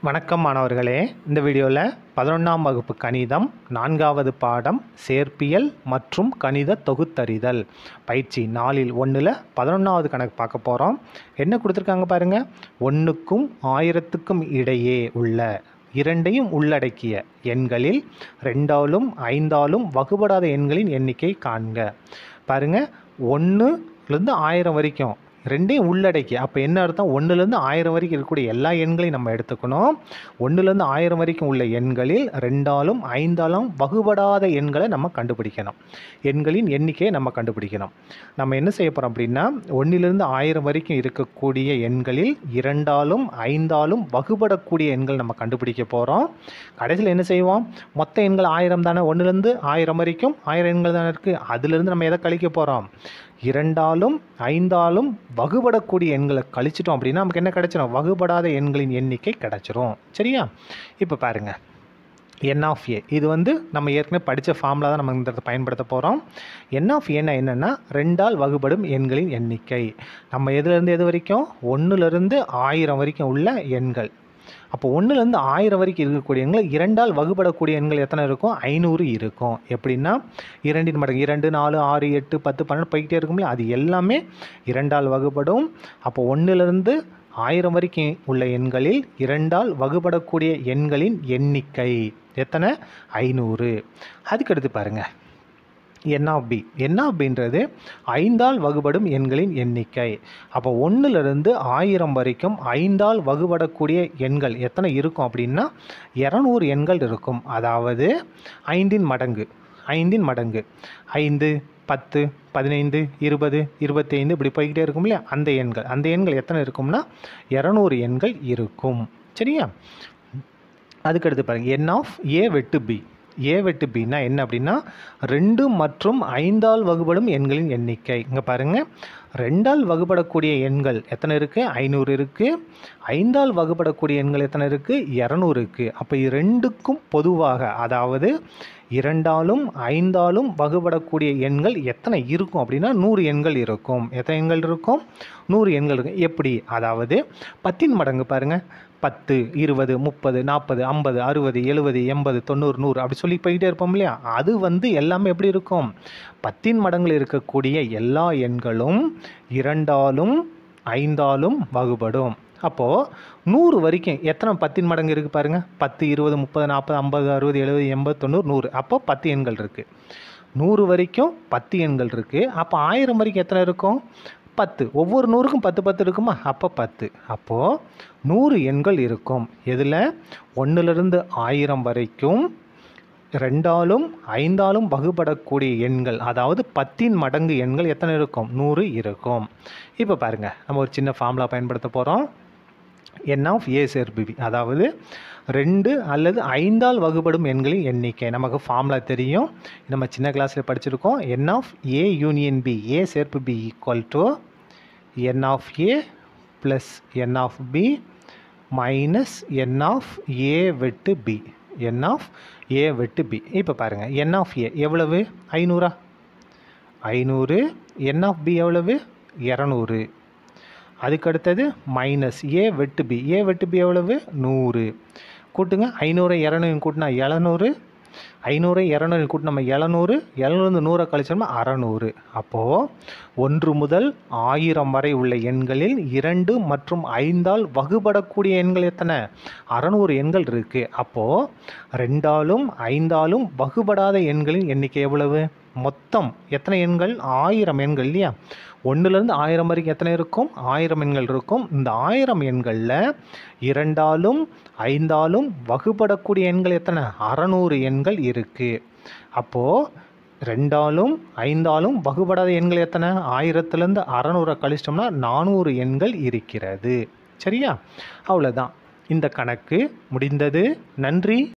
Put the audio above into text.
வணக்கம் மாணவர்களே இந்த வீடியோவில் பதினொன்றாம் வகுப்பு கணிதம் நான்காவது பாடம் சேர்ப்பியல் மற்றும் கணித தொகுத்தறிதல் பயிற்சி நாலில் ஒன்றில் பதினொன்றாவது கணக்கு பார்க்க போகிறோம் என்ன கொடுத்துருக்காங்க பாருங்கள் ஒன்றுக்கும் ஆயிரத்துக்கும் இடையே உள்ள இரண்டையும் உள்ளடக்கிய எண்களில் ரெண்டாலும் ஐந்தாலும் வகுபடாத எண்களின் எண்ணிக்கை காண்க பாருங்கள் ஒன்றுலேருந்து ஆயிரம் வரைக்கும் ரெண்டையும் உள்ளடக்கி அப்போ என்ன அர்த்தம் ஒன்றுலேருந்து ஆயிரம் வரைக்கும் இருக்கக்கூடிய எல்லா எண்களையும் நம்ம எடுத்துக்கணும் ஒன்றுலேருந்து ஆயிரம் வரைக்கும் உள்ள எண்களில் ரெண்டாலும் ஐந்தாலும் வகுபடாத எண்களை நம்ம கண்டுபிடிக்கணும் எண்களின் எண்ணிக்கையை நம்ம கண்டுபிடிக்கணும் நம்ம என்ன செய்ய போகிறோம் அப்படின்னா ஒன்றிலிருந்து ஆயிரம் வரைக்கும் இருக்கக்கூடிய எண்களில் இரண்டாலும் ஐந்தாலும் வகுபடக்கூடிய எண்கள் நம்ம கண்டுபிடிக்க போகிறோம் கடைசியில் என்ன செய்வோம் மொத்த எண்கள் ஆயிரம் தானே ஒன்றுலேருந்து ஆயிரம் வரைக்கும் ஆயிரம் எண்கள் தானே இருக்குது அதுலேருந்து நம்ம எதை கழிக்க போகிறோம் இரண்டாலும் ஐந்தாலும் வகுபடக்கூடிய எண்களை கழிச்சிட்டோம் அப்படின்னா நமக்கு என்ன கிடைச்சிரும் வகுபடாத எண்களின் எண்ணிக்கை கிடைச்சிரும் சரியா இப்போ பாருங்கள் என் ஆஃப் ஏ இது வந்து நம்ம ஏற்கனவே படித்த ஃபார்முலா தான் நம்ம இந்த இடத்துல பயன்படுத்த போகிறோம் என் ஆஃப் ஏன்னா என்னென்னா ரெண்டால் வகுபடும் எண்களின் எண்ணிக்கை நம்ம எதுலேருந்து எது வரைக்கும் ஒன்றுலேருந்து ஆயிரம் வரைக்கும் உள்ள எண்கள் அப்போ ஒன்றுலேருந்து ஆயிரம் வரைக்கும் இருக்கக்கூடிய எண்கள் இரண்டால் வகுபடக்கூடிய எண்கள் எத்தனை இருக்கும் ஐநூறு இருக்கும் எப்படின்னா இரண்டின் மடங்கு இரண்டு நாலு ஆறு எட்டு பத்து பன்னெண்டு போய்கிட்டே இருக்கும்ல அது எல்லாமே இரண்டால் வகுபடும் அப்போ ஒன்றுலேருந்து ஆயிரம் வரைக்கும் உள்ள எண்களில் இரண்டால் வகுபடக்கூடிய எண்களின் எண்ணிக்கை எத்தனை ஐநூறு அதுக்கடுத்து பாருங்கள் n of B n of பின்றது ஐந்தால் வகுபடும் எண்களின் எண்ணிக்கை அப்போ ஒன்றுலேருந்து ஆயிரம் வரைக்கும் ஐந்தால் வகுபடக்கூடிய எண்கள் எத்தனை இருக்கும் அப்படின்னா இரநூறு எண்கள் இருக்கும் அதாவது ஐந்தின் மடங்கு ஐந்தின் மடங்கு ஐந்து பத்து பதினைந்து இருபது இருபத்தைந்து இப்படி போய்கிட்டே இருக்கும் இல்லையா அந்த எண்கள் அந்த எண்கள் எத்தனை இருக்கும்னா இரநூறு எண்கள் இருக்கும் சரியா அதுக்கடுத்து பாருங்கள் என் ஆஃப் ஏ வெட்டு பி ஏ வெட்டு பின்னா என்ன அப்படின்னா ரெண்டு மற்றும் ஐந்தால் வகுபடும் எண்களின் எண்ணிக்கை இங்கே பாருங்கள் ரெண்டால் வகுபடக்கூடிய எண்கள் எத்தனை இருக்குது ஐநூறு இருக்குது ஐந்தால் வகுபடக்கூடிய எண்கள் எத்தனை இருக்குது இரநூறு இருக்குது அப்போ இது ரெண்டுக்கும் பொதுவாக அதாவது இரண்டாலும் ஐந்தாலும் வகுபடக்கூடிய எண்கள் எத்தனை இருக்கும் அப்படின்னா நூறு எண்கள் இருக்கும் எத்தனை எண்கள் இருக்கும் நூறு எண்கள் இருக்கும் எப்படி அதாவது பத்தின் மடங்கு பாருங்கள் பத்து இருபது முப்பது நாற்பது ஐம்பது அறுபது எழுபது எண்பது தொண்ணூறு நூறு அப்படி சொல்லி போய்கிட்டே இருப்போம் இல்லையா அது வந்து எல்லாமே எப்படி இருக்கும் பத்தின் மடங்கில் இருக்கக்கூடிய எல்லா எண்களும் இரண்டாலும் ஐந்தாலும் வகுபடும் அப்போது நூறு வரைக்கும் எத்தனை பத்தின் மடங்கு இருக்குது பாருங்கள் பத்து இருபது முப்பது நாற்பது ஐம்பது அறுபது எழுபது எண்பது தொண்ணூறு நூறு அப்போ பத்து எண்கள் இருக்குது நூறு வரைக்கும் பத்து எண்கள் இருக்குது அப்போ ஆயிரம் வரைக்கும் எத்தனை இருக்கும் பத்து ஒவ்வொரு நூறுக்கும் பத்து பத்து இருக்குமா அப்போ பத்து அப்போது நூறு எண்கள் இருக்கும் எதில் ஒன்றுலேருந்து ஆயிரம் வரைக்கும் ரெண்டாலும் ஐந்தாலும் வகுபடக்கூடிய எண்கள் அதாவது பத்தின் மடங்கு எண்கள் எத்தனை இருக்கும் நூறு இருக்கும் இப்போ பாருங்கள் நம்ம ஒரு சின்ன ஃபார்முலா பயன்படுத்த போகிறோம் என் ஆஃப் ஏ சேர்பிபி அதாவது ரெண்டு அல்லது ஐந்தால் வகுபடும் எண்களின் எண்ணிக்கை நமக்கு ஃபார்முலா தெரியும் நம்ம சின்ன கிளாஸில் படிச்சிருக்கோம் n of A union B A சேர்ப்பு B equal to n of A plus n of B minus n of A வெட்டு பி என் ஆஃப் ஏ வெட்டு பி இப்போ பாருங்கள் என் ஆஃப் ஏ எவ்வளவு ஐநூறா ஐநூறு என் ஆஃப் பி எவ்வளவு இரநூறு அதுக்கு அடுத்தது மைனஸ் ஏ வெட்டு பி ஏ வெட்டு பி எவ்வளவு நூறு கூட்டுங்க ஐநூறு இரநூறு கூட்டினா எழுநூறு ஐநூறு இரநூறு கூட்டி நம்ம எழுநூறு எழுநூறு நூறை கழிச்சோம்னா அறநூறு அப்போது ஒன்று முதல் ஆயிரம் வரை உள்ள எண்களில் இரண்டு மற்றும் ஐந்தால் வகுபடக்கூடிய எண்கள் எத்தனை அறநூறு எண்கள் இருக்குது அப்போது ரெண்டாலும் ஐந்தாலும் வகுபடாத எண்களின் எண்ணிக்கை எவ்வளவு மொத்தம் எத்தனை எண்கள் ஆயிரம் எண்கள் இல்லையா ஒன்றுலேருந்து ஆயிரம் வரைக்கும் எத்தனை இருக்கும் ஆயிரம் எண்கள் இருக்கும் இந்த ஆயிரம் எண்களில் இரண்டாலும் ஐந்தாலும் வகுபடக்கூடிய எண்கள் எத்தனை அறநூறு எண்கள் இருக்குது அப்போது ரெண்டாலும் ஐந்தாலும் வகுபடாத எண்கள் எத்தனை ஆயிரத்துலேருந்து அறநூறை கழிச்சிட்டோம்னா நானூறு எண்கள் இருக்கிறது சரியா அவ்வளோதான் இந்த கணக்கு முடிந்தது நன்றி